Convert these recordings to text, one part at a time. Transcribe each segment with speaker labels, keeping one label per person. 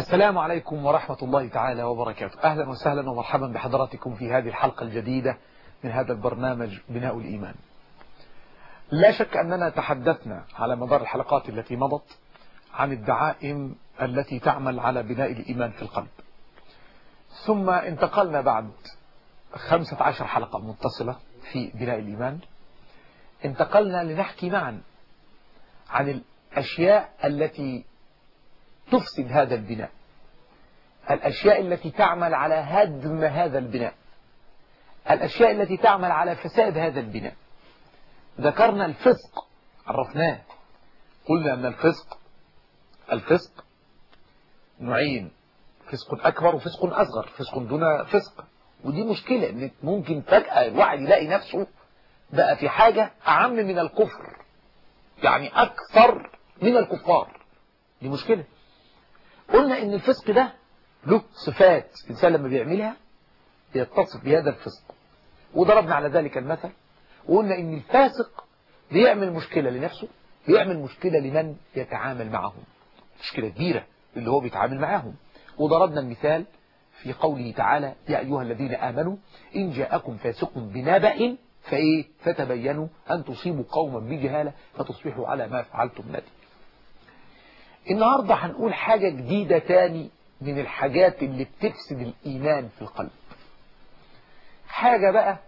Speaker 1: السلام عليكم ورحمة الله تعالى وبركاته أهلا وسهلا ومرحبا بحضراتكم في هذه الحلقة الجديدة من هذا البرنامج بناء الإيمان لا شك أننا تحدثنا على مدار الحلقات التي مضت عن الدعائم التي تعمل على بناء الإيمان في القلب ثم انتقلنا بعد خمسة عشر حلقة متصلة في بناء الإيمان انتقلنا لنحكي معا عن الأشياء التي تفسد هذا البناء الأشياء التي تعمل على هدم هذا البناء الأشياء التي تعمل على فساد هذا البناء ذكرنا الفسق عرفناه قلنا أن الفسق الفسق نوعين فسق أكبر وفسق أصغر فسق دون فسق ودي مشكلة ان ممكن فجأة الواحد يلاقي نفسه بقى في حاجة أعم من الكفر يعني أكثر من الكفار دي مشكلة قلنا ان الفسق ده له صفات الإنسان لما بيعملها يتصف بهذا الفسق وضربنا على ذلك المثل وقلنا ان الفاسق بيعمل مشكلة لنفسه بيعمل مشكلة لمن يتعامل معهم مشكلة كبيرة اللي هو بيتعامل معهم وضربنا المثال في قوله تعالى يا أيها الذين آمنوا إن جاءكم فاسق بنبأ فإيه فتبينوا أن تصيبوا قوما بجهالة فتصبحوا على ما فعلتم ندم النهاردة هنقول حاجة جديدة تاني من الحاجات اللي بتفسد الإيمان في القلب حاجة بقى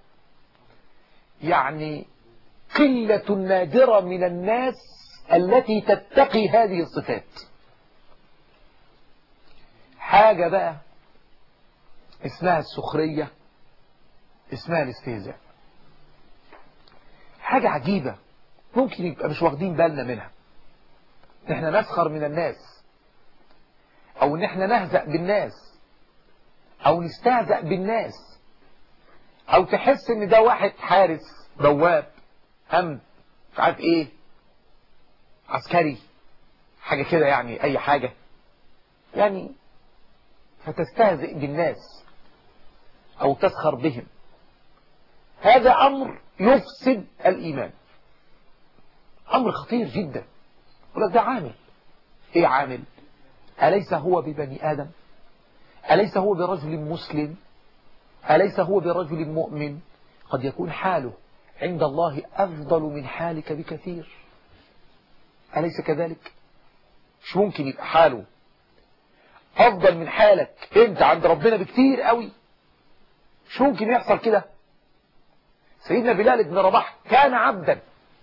Speaker 1: يعني قلة نادرة من الناس التي تتقي هذه الصفات حاجة بقى اسمها السخرية اسمها الاستهزاء حاجة عجيبة ممكن يبقى مش واخدين بالنا منها احنا نسخر من الناس او ان احنا نهزأ بالناس او نستهزأ بالناس او تحس ان ده واحد حارس بواب امن مش عارف ايه عسكري حاجة كده يعني اي حاجة يعني فتستهزئ بالناس او تسخر بهم هذا امر يفسد الايمان امر خطير جدا ولك ده عامل ايه عامل أليس هو ببني آدم أليس هو برجل مسلم أليس هو برجل مؤمن قد يكون حاله عند الله أفضل من حالك بكثير أليس كذلك مش ممكن يبقى حاله أفضل من حالك أنت عند ربنا بكثير قوي مش ممكن يحصل كده سيدنا بلال بن رباح كان عبدا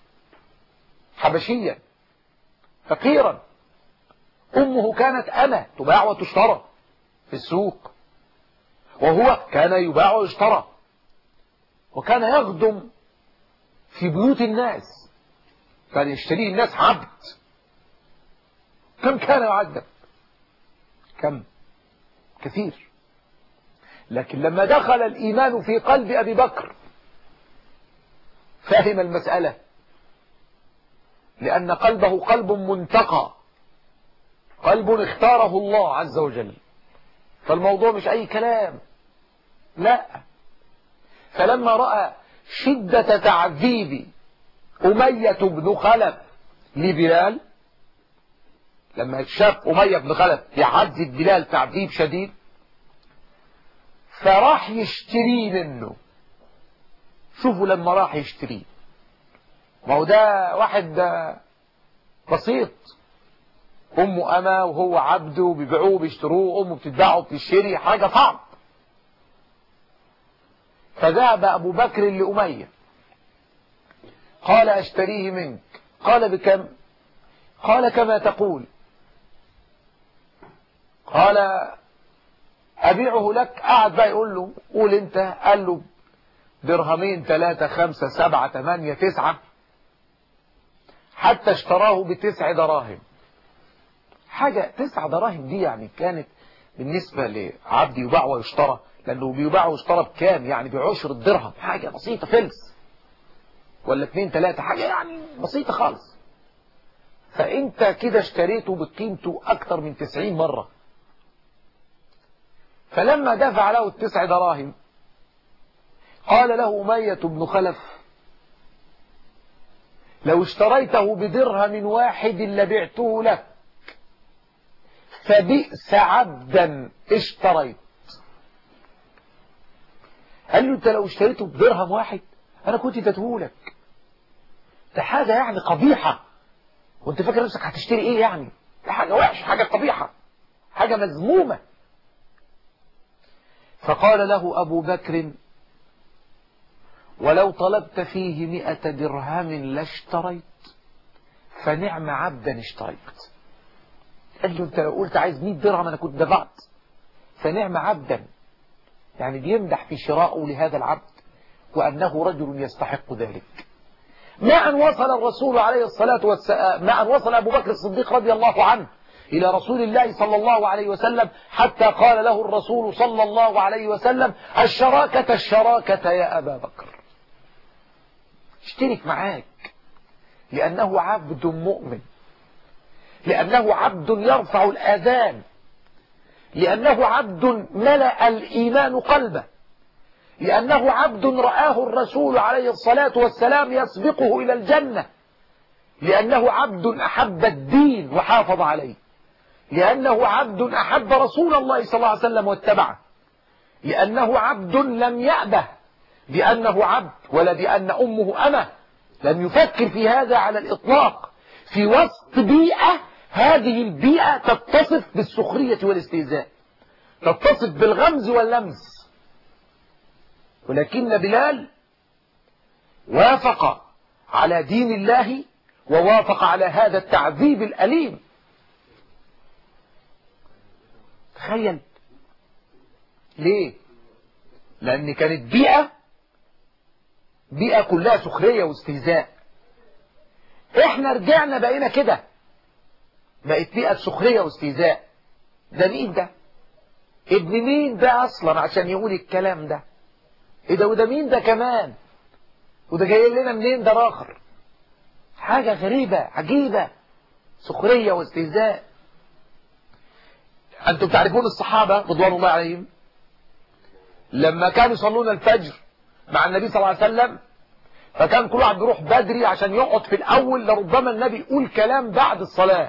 Speaker 1: حبشيا فقيرا أمه كانت أنا تباع وتشترى في السوق وهو كان يباع ويشترى وكان يخدم في بيوت الناس كان يشتريه الناس عبد كم كان يعذب كم كثير لكن لما دخل الإيمان في قلب أبي بكر فهم المسألة لأن قلبه قلب منتقى قلب اختاره الله عز وجل فالموضوع مش أي كلام لا فلما رأى شدة تعذيب أمية بن خلف لبلال لما شاف أمية بن خلف يعذب بلال تعذيب شديد فراح يشتري منه شوفوا لما راح يشتريه ما هو ده واحد بسيط أمه أما وهو عبده بيبيعوه بيشتروه أمه بتتباعه بتشتري حاجة صعب فذهب أبو بكر لأمية قال أشتريه منك قال بكم قال كما تقول قال أبيعه لك قعد بقى يقول له قول أنت قال له درهمين ثلاثة خمسة سبعة ثمانية تسعة حتى اشتراه بتسع دراهم حاجة تسع دراهم دي يعني كانت بالنسبة لعبد يباع ويشترى لأنه بيباع ويشترى بكام يعني بعشر الدرهم حاجة بسيطة فلس ولا اتنين تلاتة حاجة يعني بسيطة خالص فانت كده اشتريته بقيمته اكتر من تسعين مرة فلما دفع له التسع دراهم قال له أمية بن خلف لو اشتريته بدرهم واحد لبعته لك فبئس عبدا اشتريت قال له انت لو اشتريته بدرهم واحد انا كنت اديتهولك ده حاجة يعني قبيحة وانت فاكر نفسك هتشتري ايه يعني ده حاجة وحشة حاجة قبيحة حاجة مذمومة فقال له أبو بكر ولو طلبت فيه مئة درهم لاشتريت فنعم عبدا اشتريت قال له انت لو قلت عايز 100 درهم انا كنت دفعت فنعم عبدا يعني بيمدح في شرائه لهذا العبد وأنه رجل يستحق ذلك ما أن وصل الرسول عليه الصلاة والسلام ما أن وصل أبو بكر الصديق رضي الله عنه إلى رسول الله صلى الله عليه وسلم حتى قال له الرسول صلى الله عليه وسلم الشراكة الشراكة يا أبا بكر اشترك معاك لأنه عبد مؤمن لأنه عبد يرفع الآذان لأنه عبد ملأ الإيمان قلبه لأنه عبد رآه الرسول عليه الصلاة والسلام يسبقه إلى الجنة لأنه عبد أحب الدين وحافظ عليه لأنه عبد أحب رسول الله صلى الله عليه وسلم واتبعه لأنه عبد لم يأبه بأنه عبد ولا بأن أمه أمه لم يفكر في هذا على الإطلاق في وسط بيئة هذه البيئة تتصف بالسخرية والاستهزاء تتصف بالغمز واللمس ولكن بلال وافق على دين الله ووافق على هذا التعذيب الأليم تخيل ليه لأن كانت بيئة بيئة كلها سخرية واستهزاء احنا رجعنا بقينا كده بقت بيئة سخرية واستهزاء ده مين ده ابن مين ده اصلا عشان يقول الكلام ده ايه ده وده مين ده كمان وده جاي لنا منين ده اخر حاجة غريبة عجيبة سخرية واستهزاء أنتم تعرفون الصحابة رضوان الله عليهم لما كانوا يصلون الفجر مع النبي صلى الله عليه وسلم فكان كل واحد بيروح بدري عشان يقعد في الأول لربما النبي يقول كلام بعد الصلاة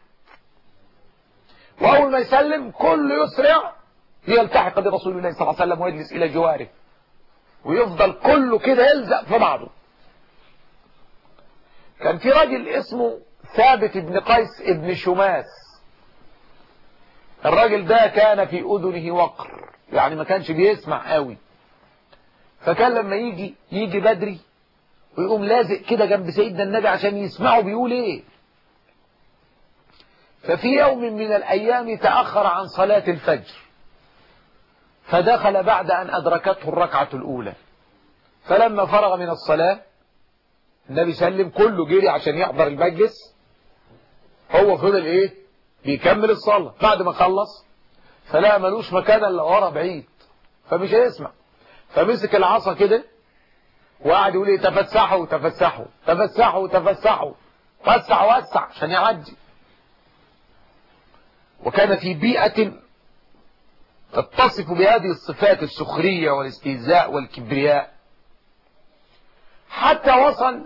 Speaker 1: وأول ما يسلم كل يسرع ليلتحق برسول الله صلى الله عليه وسلم ويجلس إلى جواره ويفضل كله كده يلزق في بعضه كان في راجل اسمه ثابت بن قيس ابن شماس الراجل ده كان في أذنه وقر يعني ما كانش بيسمع قوي فكان لما يجي يجي بدري ويقوم لازق كده جنب سيدنا النبي عشان يسمعه بيقول ايه ففي يوم من الأيام تأخر عن صلاة الفجر فدخل بعد أن أدركته الركعة الأولى فلما فرغ من الصلاة النبي سلم كله جري عشان يحضر المجلس هو فضل ايه بيكمل الصلاة بعد ما خلص فلا ملوش مكان الا ورا بعيد فمش هيسمع فمسك العصا كده وقعد يقول ايه تفسحوا تفسحوا تفسحوا تفسحوا وسع وسع عشان يعدي وكان في بيئة تتصف بهذه الصفات السخرية والاستهزاء والكبرياء حتى وصل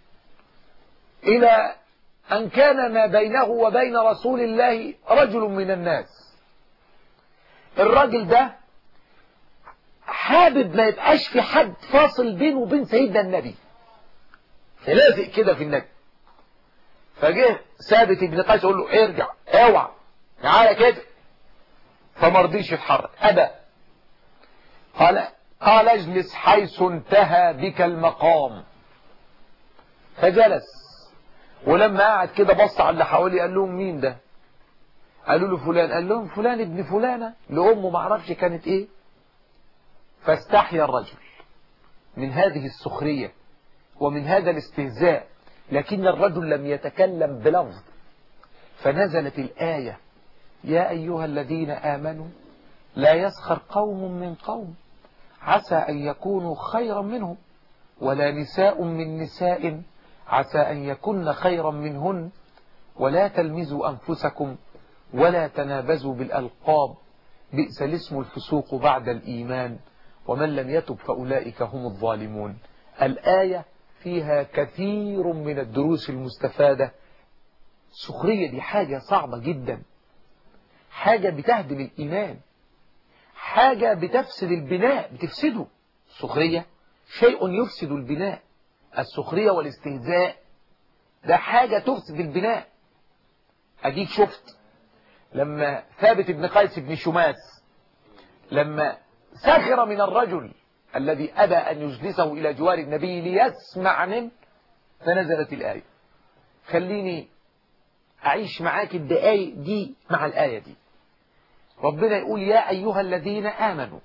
Speaker 1: إلى أن كان ما بينه وبين رسول الله رجل من الناس الراجل ده حابب ما يبقاش في حد فاصل بينه وبين سيدنا النبي فلازق كده في النبي فجه ثابت ابن قيس يقول له ارجع اوعى تعالى كده فما رضيش يتحرك ابى قال قال اجلس حيث انتهى بك المقام فجلس ولما قعد كده بص على اللي حواليه قال لهم مين ده قالوا له فلان قال لهم فلان ابن فلانة لأمه ما عرفش كانت ايه فاستحيا الرجل من هذه السخرية ومن هذا الاستهزاء لكن الرجل لم يتكلم بلفظ فنزلت الآية يا أيها الذين آمنوا لا يسخر قوم من قوم عسى أن يكونوا خيرا منهم ولا نساء من نساء عسى أن يكن خيرا منهن ولا تلمزوا أنفسكم ولا تنابزوا بالألقاب بئس الاسم الفسوق بعد الإيمان ومن لم يتب فأولئك هم الظالمون الآية فيها كثير من الدروس المستفادة السخرية دي حاجة صعبة جدا حاجة بتهدم الإيمان حاجة بتفسد البناء بتفسده السخرية شيء يفسد البناء السخرية والاستهزاء ده حاجة تفسد البناء أديك شفت لما ثابت بن قيس بن شماس لما سخر من الرجل الذي أبى أن يجلسه إلى جوار النبي ليسمع منه فنزلت الآية خليني أعيش معاك الدقايق دي مع الآية دي ربنا يقول يا أيها الذين آمنوا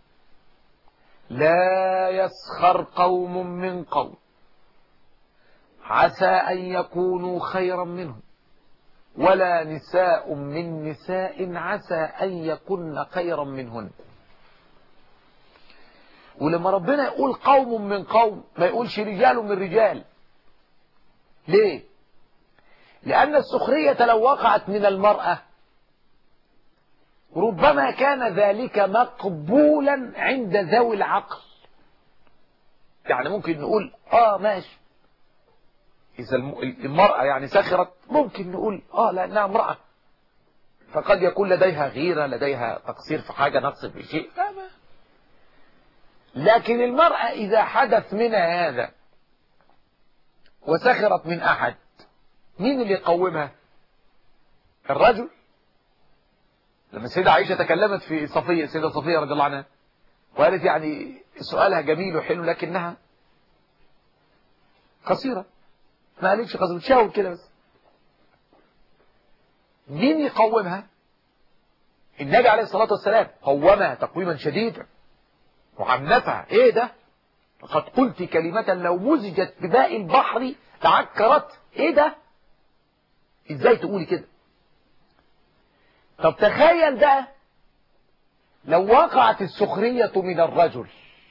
Speaker 1: لا يسخر قوم من قوم عسى أن يكونوا خيرا منهم ولا نساء من نساء عسى أن يكن خيرا منهن ولما ربنا يقول قوم من قوم ما يقولش رجال من رجال ليه لأن السخرية لو وقعت من المرأة ربما كان ذلك مقبولا عند ذوي العقل يعني ممكن نقول اه ماشي إذا المرأة يعني سخرت ممكن نقول اه لأنها امرأة فقد يكون لديها غيرة لديها تقصير في حاجة نقص في شيء فما لكن المرأة إذا حدث منها هذا وسخرت من أحد مين اللي يقومها الرجل لما السيدة عائشة تكلمت في صفية السيدة صفية رضي الله عنها وقالت يعني سؤالها جميل وحلو لكنها قصيرة ما قالتش قصيرة بتشاور كده بس مين يقومها النبي عليه الصلاة والسلام قومها تقويما شديدا وعنفها ايه ده لقد قلت كلمة لو مزجت بماء البحر تعكرت ايه ده ازاي تقولي كده طب تخيل بقى لو وقعت السخرية من الرجل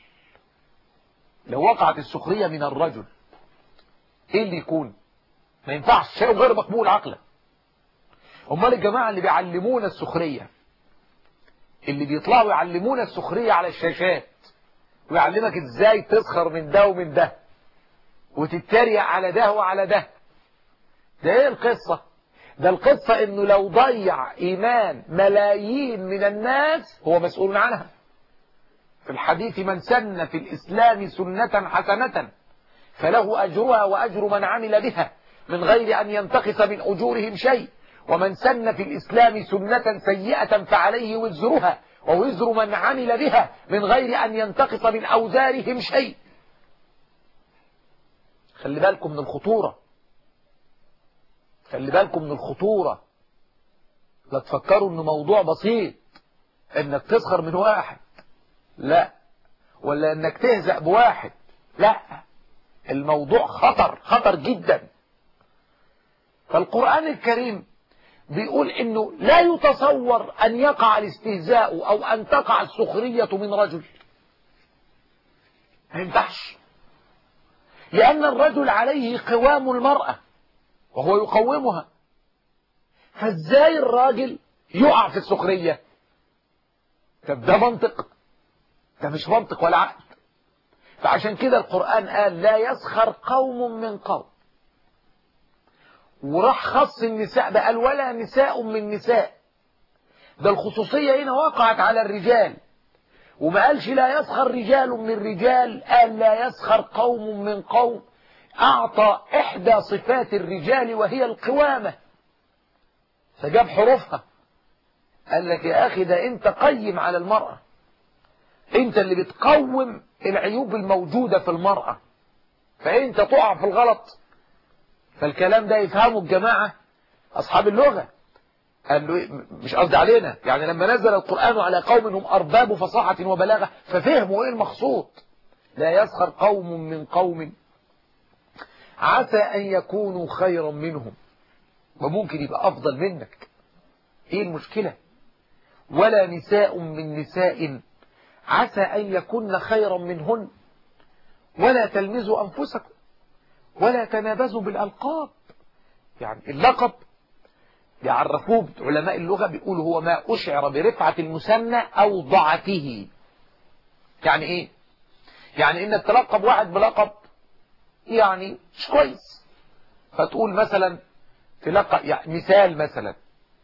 Speaker 1: لو وقعت السخرية من الرجل ايه اللي يكون ما ينفعش شيء غير مقبول عقلا امال الجماعة اللي بيعلمونا السخرية اللي بيطلعوا يعلمونا السخرية على الشاشات ويعلمك ازاي تسخر من ده ومن ده وتتريق على ده وعلى ده ده ايه القصة ده القصة انه لو ضيع ايمان ملايين من الناس هو مسؤول عنها في الحديث من سن في الاسلام سنة حسنة فله اجرها واجر من عمل بها من غير ان ينتقص من اجورهم شيء ومن سن في الاسلام سنة سيئة فعليه وزرها ووزر من عمل بها من غير ان ينتقص من اوزارهم شيء خلي بالكم من الخطورة خلي بالكم من الخطورة لا تفكروا انه موضوع بسيط انك تسخر من واحد لا ولا انك تهزأ بواحد لا الموضوع خطر خطر جدا فالقرآن الكريم بيقول انه لا يتصور ان يقع الاستهزاء او ان تقع السخرية من رجل ما ينفعش لأن الرجل عليه قوام المرأة وهو يقومها فازاي الراجل يقع في السخرية طب ده منطق ده مش منطق ولا عقل فعشان كده القرآن قال لا يسخر قوم من قوم وراح خص النساء بقى قال ولا نساء من نساء ده الخصوصية هنا وقعت على الرجال وما قالش لا يسخر رجال من رجال قال لا يسخر قوم من قوم أعطى إحدى صفات الرجال وهي القوامة فجاب حروفها قال لك يا أخي ده أنت قيم على المرأة أنت اللي بتقوم العيوب الموجودة في المرأة فأنت تقع في الغلط فالكلام ده يفهمه الجماعة أصحاب اللغة قال له مش قصدي علينا يعني لما نزل القرآن على قوم هم أرباب فصاحة وبلاغة ففهموا إيه المقصود لا يسخر قوم من قوم عسى أن يكونوا خيرا منهم وممكن يبقى أفضل منك إيه المشكلة ولا نساء من نساء عسى أن يكن خيرا منهن ولا تلمزوا أنفسكم ولا تنابزوا بالألقاب يعني اللقب بيعرفوه علماء اللغة بيقولوا هو ما أشعر برفعة المثنى أو ضعفه يعني إيه يعني إنك تلقب واحد بلقب يعني مش كويس فتقول مثلا تلقب يعني مثال مثلا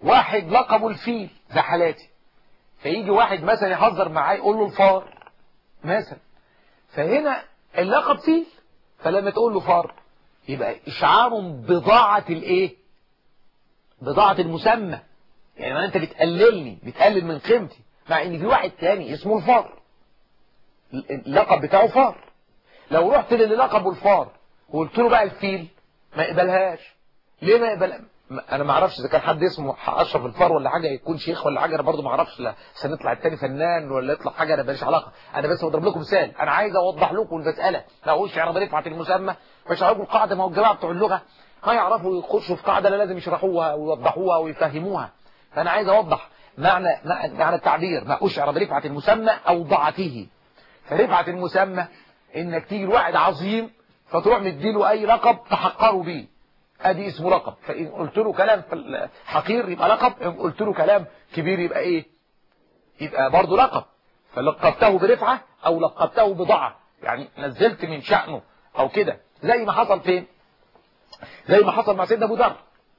Speaker 1: واحد لقبه الفيل ده حالاتي فيجي واحد مثلا يهزر معاه يقول له الفار مثلا فهنا اللقب فيل فلما تقول له فار يبقى اشعار بضاعة الايه بضاعة المسمى يعني ما انت بتقللني بتقلل من قيمتي مع ان في واحد تاني اسمه الفار اللقب بتاعه فار لو رحت للي لقبه الفار وقلت له بقى الفيل ما يقبلهاش ليه ما يقبل انا ما اعرفش اذا كان حد اسمه اشرف الفار ولا حاجه يكون شيخ ولا حاجه انا برضو ما اعرفش لا عشان يطلع التاني فنان ولا يطلع حاجه انا ماليش علاقه انا بس بضرب لكم مثال انا عايز اوضح لكم المساله ما اقولش اعرب رفعه المسمى مش هقول القاعده ما هو الجماعه بتوع اللغه ما يعرفوا يخشوا في قاعده لا لازم يشرحوها ويوضحوها ويفهموها فانا عايز اوضح معنى معنى التعبير ما اشعر برفعه المسمى او ضعته فرفعه المسمى انك تيجي لواحد عظيم فتروح مديله اي لقب تحقره بيه ادي اسمه لقب فان قلت له كلام حقير يبقى لقب ان قلت له كلام كبير يبقى ايه يبقى برضه لقب فلقبته برفعه او لقبته بضعه يعني نزلت من شأنه او كده زي ما حصل فين زي ما حصل مع سيدنا ابو ذر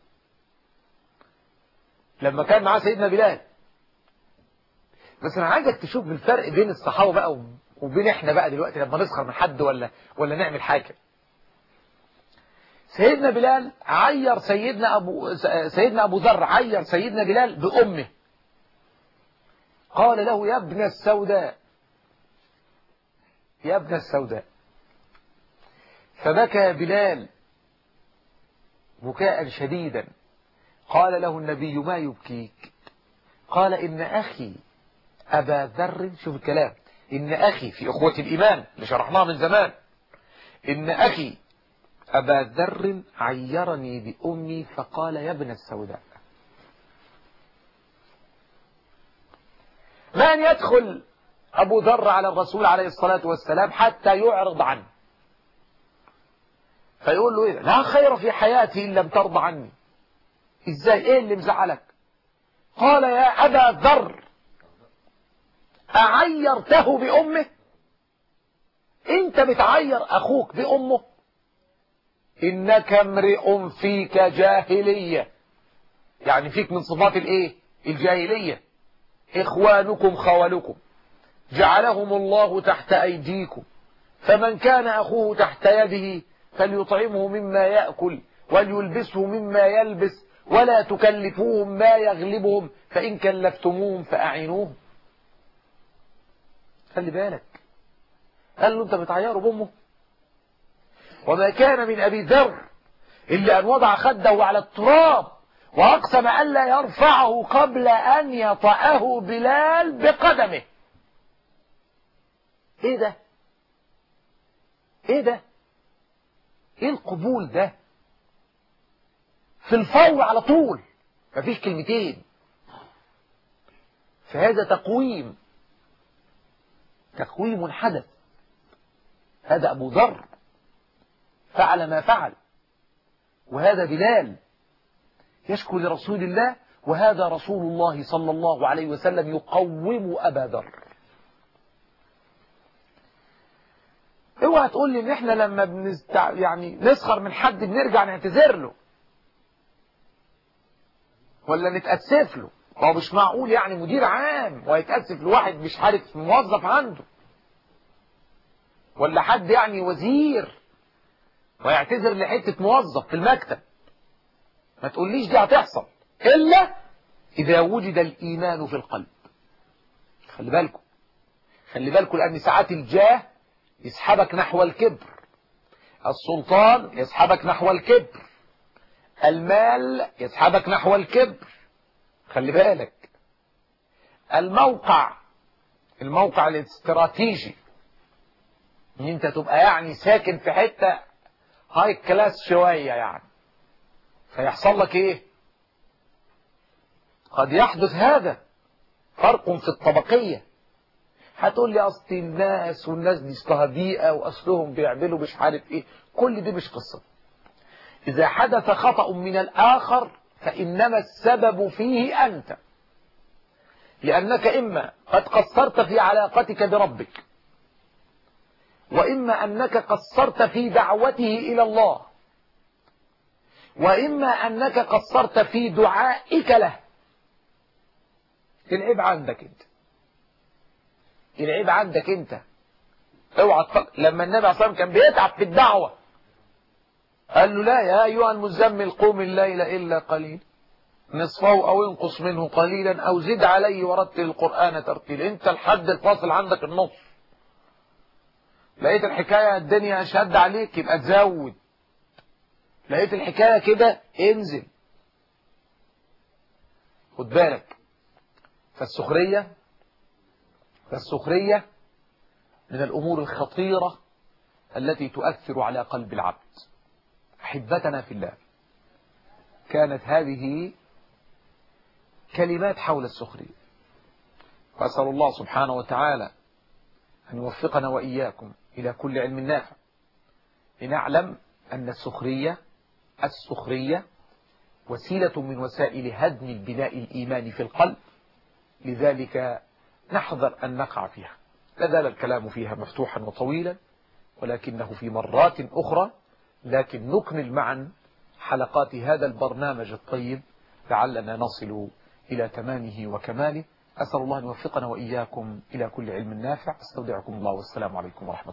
Speaker 1: لما كان معاه سيدنا بلال بس انا عايزك تشوف الفرق بين الصحابه بقى وبين احنا بقى دلوقتي لما نسخر من حد ولا ولا نعمل حاجه سيدنا بلال عير سيدنا ابو سيدنا ابو ذر عير سيدنا بلال بامه قال له يا ابن السوداء يا ابن السوداء فبكى بلال بكاء شديدا قال له النبي ما يبكيك قال إن أخي أبا ذر شوف الكلام إن أخي في أخوة الإيمان اللي شرحناها من زمان إن أخي أبا ذر عيرني بأمي فقال يا ابن السوداء من يدخل أبو ذر على الرسول عليه الصلاة والسلام حتى يعرض عنه فيقول له إيه لا خير في حياتي إن لم ترضى عني إزاي إيه اللي مزعلك قال يا أبا ذر أعيرته بأمه أنت بتعير أخوك بأمه إنك امرئ فيك جاهلية يعني فيك من صفات الإيه الجاهلية إخوانكم خوالكم جعلهم الله تحت أيديكم فمن كان أخوه تحت يده فليطعمه مما يأكل وليلبسه مما يلبس ولا تكلفوهم ما يغلبهم فإن كلفتموهم فأعينوهم خلي بالك قال له انت بتعيره بامه وما كان من أبي ذر إلا أن وضع خده على التراب وأقسم ألا يرفعه قبل أن يطأه بلال بقدمه ايه ده ايه ده ايه القبول ده في الفور على طول مفيش كلمتين فهذا تقويم تقويم حدث هذا أبو ذر فعل ما فعل وهذا بلال يشكو لرسول الله وهذا رسول الله صلى الله عليه وسلم يقوم أبا ذر اوعى تقول لي ان احنا لما بنستع... يعني نسخر من حد بنرجع نعتذر له ولا نتأسف له هو مش معقول يعني مدير عام ويتأسف لواحد مش عارف موظف عنده ولا حد يعني وزير ويعتذر لحتة موظف في المكتب ما تقوليش دي هتحصل إلا إذا وجد الإيمان في القلب خلي بالكم خلي بالكم لأن ساعات الجاه يسحبك نحو الكبر السلطان يسحبك نحو الكبر المال يسحبك نحو الكبر خلي بالك الموقع الموقع الاستراتيجي ان انت تبقى يعني ساكن في حتة هاي كلاس شوية يعني فيحصل لك ايه قد يحدث هذا فرق في الطبقية هتقول لي اصل الناس والناس دي اصلها بيئة واصلهم بيعملوا مش عارف ايه كل دي مش قصة اذا حدث خطأ من الاخر فانما السبب فيه انت لانك اما قد قصرت في علاقتك بربك وإما أنك قصرت في دعوته إلى الله وإما أنك قصرت في دعائك له العيب عندك انت العيب عندك انت اوعى تفكر لما النبي عليه الصلاه والسلام كان بيتعب في الدعوه قال له لا يا ايها المزمل قوم الليل الا قليل نصفه او انقص منه قليلا او زد عليه ورتل القران ترتيلا انت الحد الفاصل عندك النص لقيت الحكايه الدنيا شد عليك يبقى تزود لقيت الحكايه كده انزل خد بالك فالسخريه فالسخريه من الأمور الخطيرة التي تؤثر على قلب العبد أحبتنا في الله كانت هذه كلمات حول السخرية وأسأل الله سبحانه وتعالى أن يوفقنا وإياكم إلى كل علم نافع لنعلم أن السخرية السخرية وسيلة من وسائل هدم البناء الإيماني في القلب لذلك نحذر أن نقع فيها لا زال الكلام فيها مفتوحا وطويلا ولكنه في مرات أخرى لكن نكمل معا حلقات هذا البرنامج الطيب لعلنا نصل إلى تمامه وكماله أسأل الله أن يوفقنا وإياكم إلى كل علم نافع استودعكم الله والسلام عليكم ورحمة الله